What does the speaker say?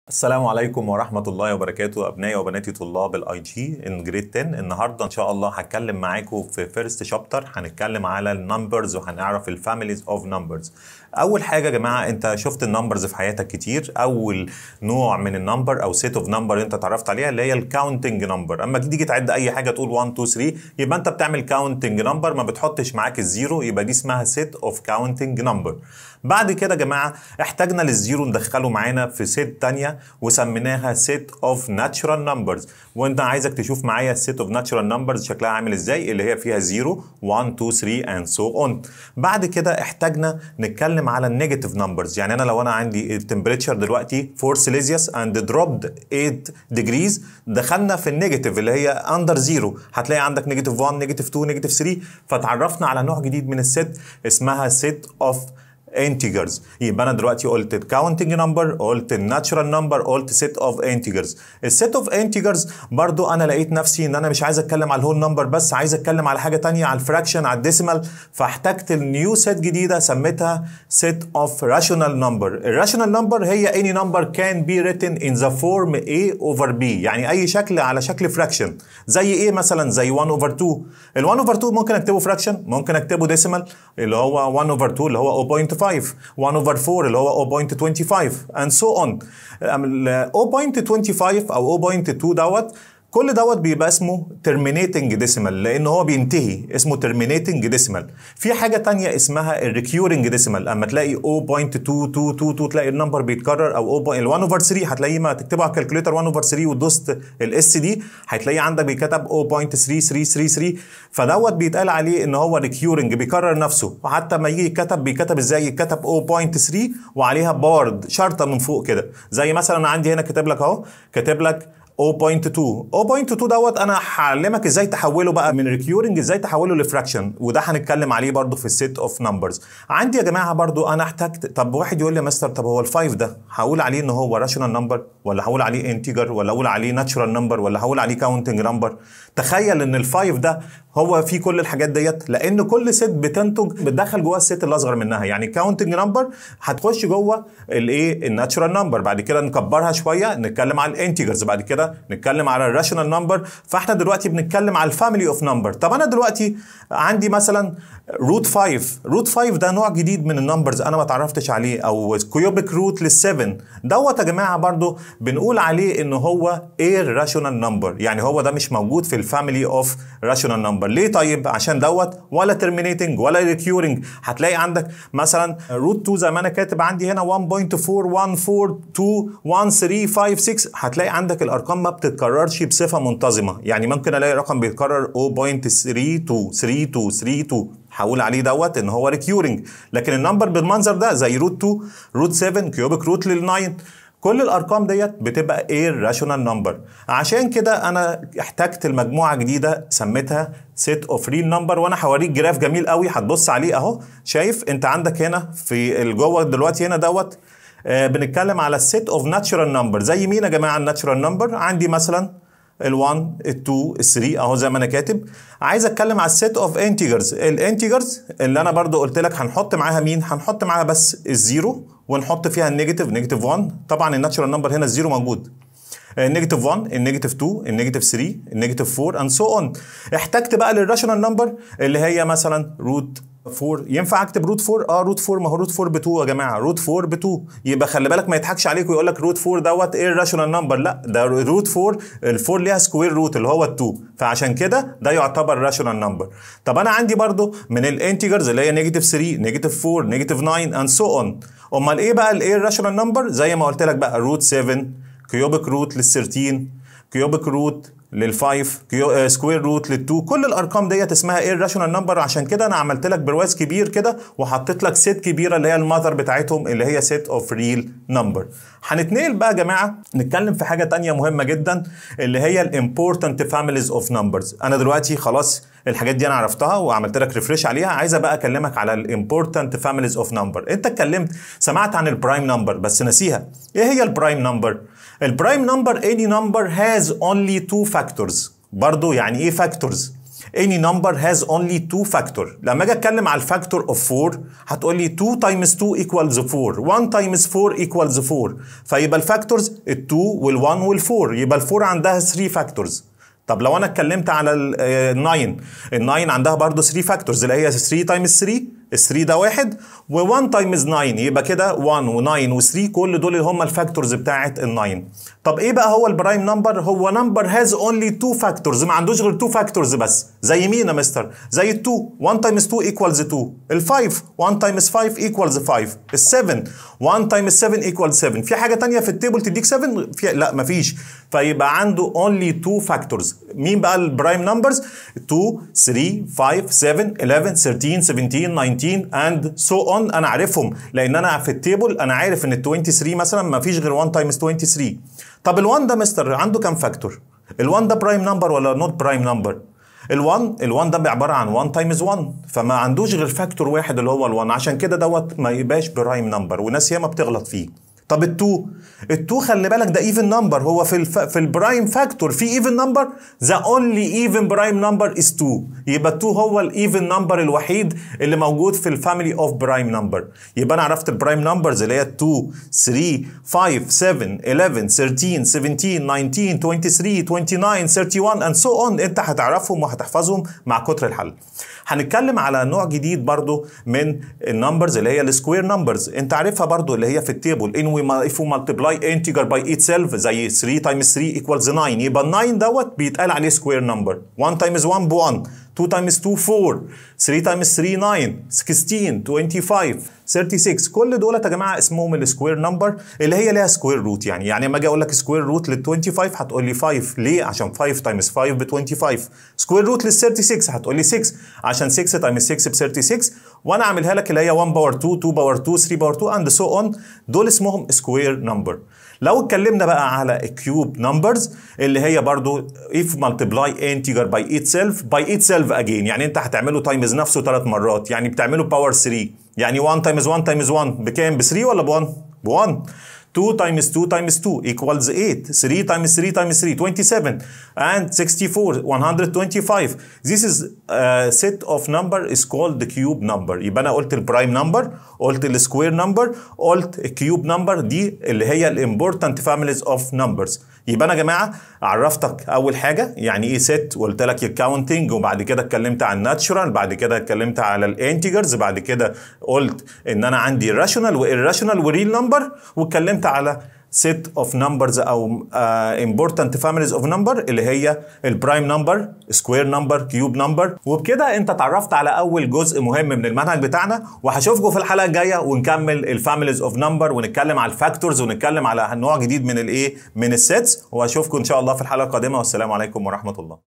السلام عليكم ورحمة الله وبركاته أبنائي وبناتي طلاب الاي جي ان جريد 10 النهاردة إن شاء الله هتكلم معاكم في فيرست شابتر هنتكلم على النمبرز وهنعرف الفاميليز اوف نمبرز أول حاجة يا جماعة أنت شفت النمبرز في حياتك كتير أول نوع من النمبر أو سيت اوف نمبر أنت اتعرفت عليها اللي هي الكاونتنج نمبر أما تيجي تعد أي حاجة تقول 1 2 3 يبقى أنت بتعمل كاونتنج نمبر ما بتحطش معاك الزيرو يبقى دي اسمها سيت اوف كاونتنج نمبر بعد كده يا جماعه احتاجنا للزيرو ندخله معانا في سيت تانية وسميناها سيت اوف ناتشرال نمبرز وانت عايزك تشوف معايا السيت اوف ناتشرال نمبرز شكلها عامل ازاي اللي هي فيها 0 1 2 3 اند سو اون بعد كده احتاجنا نتكلم على النيجاتيف نمبرز يعني انا لو انا عندي التمبريتشر دلوقتي 4 سيليزيوس اند دروبد 8 ديجريز دخلنا في النيجاتيف اللي هي اندر زيرو هتلاقي عندك نيجاتيف 1 نيجاتيف 2 نيجاتيف 3 فتعرفنا على نوع جديد من السيت اسمها سيت اوف integers يبقى انا دلوقتي قلت counting number قلت natural number قلت set of integers السيت اوف integers برضو انا لقيت نفسي ان انا مش عايز اتكلم على الهول نمبر بس عايز اتكلم على حاجه تانية على الفراكشن على الديسيمال فاحتجت النيو سيت جديده سميتها set of rational number الراشونال نمبر هي any number can be written in the form a over b يعني اي شكل على شكل فراكشن زي ايه مثلا زي 1 over 2 ال 1 over 2 ممكن اكتبه فراكشن ممكن اكتبه ديسيمال اللي هو 1 over 2 اللي هو 0.5 1 over 4 اللي هو 0.25 and so on ال 0.25 او 0.2 دوت كل دوت بيبقى اسمه terminating decimal لان هو بينتهي اسمه terminating decimal في حاجه تانية اسمها recurring decimal اما تلاقي 0.2222 تلاقي النمبر بيتكرر او ال 1 over 3 هتلاقيه ما تكتبه على الكالكوليتر 1 over 3 ودوست الاس دي هتلاقيه عندك بيتكتب 0.3333 فدوت بيتقال عليه ان هو recurring بيكرر نفسه وحتى ما يجي يتكتب بيتكتب ازاي يتكتب 0.3 وعليها بارد شرطه من فوق كده زي مثلا انا عندي هنا كاتب لك اهو كاتب لك 0.2 0.2 دوت انا هعلمك ازاي تحوله بقى من ريكيورنج ازاي تحوله لفراكشن وده هنتكلم عليه برضو في السيت اوف نمبرز عندي يا جماعه برضو انا احتجت طب واحد يقول لي يا مستر طب هو ال5 ده هقول عليه ان هو راشونال نمبر ولا هقول عليه انتجر ولا اقول عليه ناتشورال نمبر ولا هقول عليه كاونتنج نمبر تخيل ان ال5 ده هو في كل الحاجات ديت لان كل ست بتنتج بتدخل جوه الست اللي اصغر منها يعني كاونتنج نمبر هتخش جوه الايه الناتشورال نمبر بعد كده نكبرها شويه نتكلم على الانتجرز بعد كده نتكلم على الراشونال نمبر فاحنا دلوقتي بنتكلم على الفاميلي اوف نمبر طب انا دلوقتي عندي مثلا روت 5 روت 5 ده نوع جديد من النمبرز انا ما تعرفتش عليه او كيوبيك روت لل7 دوت يا جماعه برضو بنقول عليه ان هو اير راشونال نمبر يعني هو ده مش موجود في الفاميلي اوف راشونال نمبر ليه طيب عشان دوت ولا ترمينيتنج ولا ريكيورنج هتلاقي عندك مثلا روت 2 زي ما انا كاتب عندي هنا 1.41421356 هتلاقي عندك الارقام ما بتتكررش بصفه منتظمه يعني ممكن الاقي رقم بيتكرر 0.323232 هقول عليه دوت ان هو ريكيورنج لكن النمبر بالمنظر ده زي روت 2 روت 7 كيوبيك روت لل 9 كل الارقام ديت بتبقى اير راشونال نمبر عشان كده انا احتجت المجموعه جديده سميتها سيت اوف ريل نمبر وانا هوريك جراف جميل قوي هتبص عليه اهو شايف انت عندك هنا في جوه دلوقتي هنا دوت آه بنتكلم على السيت اوف ناتشورال نمبر زي مين يا جماعه الناتشورال نمبر عندي مثلا ال1 ال2 ال3 اهو زي ما انا كاتب عايز اتكلم على السيت اوف انتجرز الانتجرز اللي انا برضو قلت لك هنحط معاها مين هنحط معاها بس الزيرو ونحط فيها النيجاتيف نيجاتيف 1 طبعا الناتشورال نمبر هنا الزيرو موجود النيجاتيف 1 النيجاتيف 2 النيجاتيف 3 النيجاتيف 4 اند سو اون احتجت بقى للراشونال نمبر اللي هي مثلا روت 4 ينفع اكتب روت 4 اه روت 4 ما هو روت 4 ب 2 يا جماعه روت 4 ب 2 يبقى خلي بالك ما يضحكش عليك ويقول لك روت 4 دوت ايه الراشونال نمبر لا ده روت 4 ال 4 ليها سكوير روت اللي هو ال 2 فعشان كده ده يعتبر راشونال نمبر طب انا عندي برضو من الانتجرز اللي هي نيجاتيف 3 نيجاتيف 4 نيجاتيف 9 اند سو اون امال ايه بقى الايه الراشونال نمبر زي ما قلت لك بقى روت 7 كيوبيك روت لل 13 كيوبيك روت لل5 سكوير روت لل2 كل الارقام ديت اسمها ايه الراشونال نمبر عشان كده انا عملت لك برواز كبير كده وحطيت لك سيت كبيره اللي هي المذر بتاعتهم اللي هي سيت اوف ريل نمبر هنتنقل بقى يا جماعه نتكلم في حاجه تانية مهمه جدا اللي هي الامبورتنت فاميليز اوف نمبرز انا دلوقتي خلاص الحاجات دي انا عرفتها وعملت لك ريفريش عليها عايزه بقى اكلمك على الامبورتنت فاميليز اوف نمبر انت اتكلمت سمعت عن البرايم نمبر بس نسيها ايه هي البرايم نمبر البرايم نمبر any number has only two factors برضو يعني ايه factors any number has only two factor لما اجي اتكلم على الفاكتور اوف 4 هتقول لي 2 times 2 equals 4 1 times 4 equals 4 فيبقى الفاكتورز ال 2 وال 1 وال 4 يبقى ال 4 عندها 3 فاكتورز طب لو انا اتكلمت على ال 9 ال 9 عندها برضو 3 فاكتورز اللي هي 3 تايمز 3 ال 3 ده واحد و1 تايمز 9 يبقى كده 1 و9 و3 كل دول هم الفاكتورز بتاعه ال 9 طب ايه بقى هو البرايم نمبر هو نمبر هاز اونلي 2 فاكتورز ما عندوش غير 2 فاكتورز بس زي مين يا مستر زي ال 2 1 تايمز 2 ايكوالز 2 ال 5 1 تايمز 5 ايكوالز 5 ال 7 1 تايمز 7 ايكوالز 7 في حاجه تانية في التيبل تديك 7 في لا مفيش فيبقى عنده اونلي 2 فاكتورز مين بقى البرايم نمبرز 2 3 5 7 11 13 17 19 اند سو اون انا عارفهم لان انا في التيبل انا عارف ان ال 23 مثلا ما فيش غير 1 تايمز 23 طب ال1 ده مستر عنده كام فاكتور ال1 ده برايم نمبر ولا نوت برايم نمبر ال1 ال1 ده عباره عن 1 تايمز 1 فما عندوش غير فاكتور واحد اللي هو ال1 عشان كده دوت ما يبقاش برايم نمبر وناس ياما بتغلط فيه طب ال2 ال2 خلي بالك ده ايفن نمبر هو في الف... في البرايم فاكتور في ايفن نمبر ذا اونلي ايفن برايم نمبر از 2 يبقى 2 هو الايفن نمبر الوحيد اللي موجود في الفاميلي اوف برايم نمبر يبقى انا عرفت البرايم نمبرز اللي هي 2 3 5 7 11 13 17 19 23 29 31 and so on انت هتعرفهم وهتحفظهم مع كتر الحل هنتكلم على نوع جديد برضو من النمبرز اللي هي السكوير نمبرز انت عارفها برضو اللي هي في التيبل ان وي if we multiply integer by itself زي 3 times 3 equals 9 يبقى ال 9 دوت بيتقال عليه سكوير نمبر 1 times 1 ب 1 2 times 2 4 3 times 3 9 16 25 36 كل دول يا جماعه اسمهم السكوير نمبر اللي هي ليها سكوير روت يعني يعني لما اجي اقول لك سكوير روت لل 25 هتقول لي 5 ليه عشان 5 تايمز 5 ب 25 سكوير روت لل 36 هتقول لي 6 عشان 6 تايمز 6 ب 36 وانا اعملها لك اللي هي 1 باور 2 2 باور 2 3 باور 2 اند سو اون دول اسمهم سكوير نمبر لو اتكلمنا بقى على الكيوب نمبرز اللي هي برضو if multiply integer by itself by itself again يعني انت هتعمله تايمز نفسه ثلاث مرات يعني بتعمله باور 3 يعني 1 تايمز 1 تايمز 1 بكام ب 3 ولا ب 1 ب 1 2 times 2 times 2 equals 8 3 times 3 times 3 27 and 64 125 this is a set of number is called the cube number يبقى انا قلت البرايم نمبر قلت السكوير نمبر قلت الكيوب نمبر دي اللي هي الامبورتنت فاميليز اوف نمبرز يبقى انا يا جماعه عرفتك اول حاجه يعني ايه ست وقلت لك الكاونتنج وبعد كده اتكلمت عن الناتشورال بعد كده اتكلمت على الانتجرز بعد كده قلت ان انا عندي راشونال وايراشونال وريل نمبر واتكلمت على set of numbers او uh, important families of number اللي هي البرايم نمبر سكوير نمبر كيوب نمبر وبكده انت اتعرفت على اول جزء مهم من المنهج بتاعنا وهشوفكم في الحلقه الجايه ونكمل الفاميليز اوف نمبر ونتكلم على الفاكتورز ونتكلم على نوع جديد من الايه من السيتس واشوفكم ان شاء الله في الحلقه القادمه والسلام عليكم ورحمه الله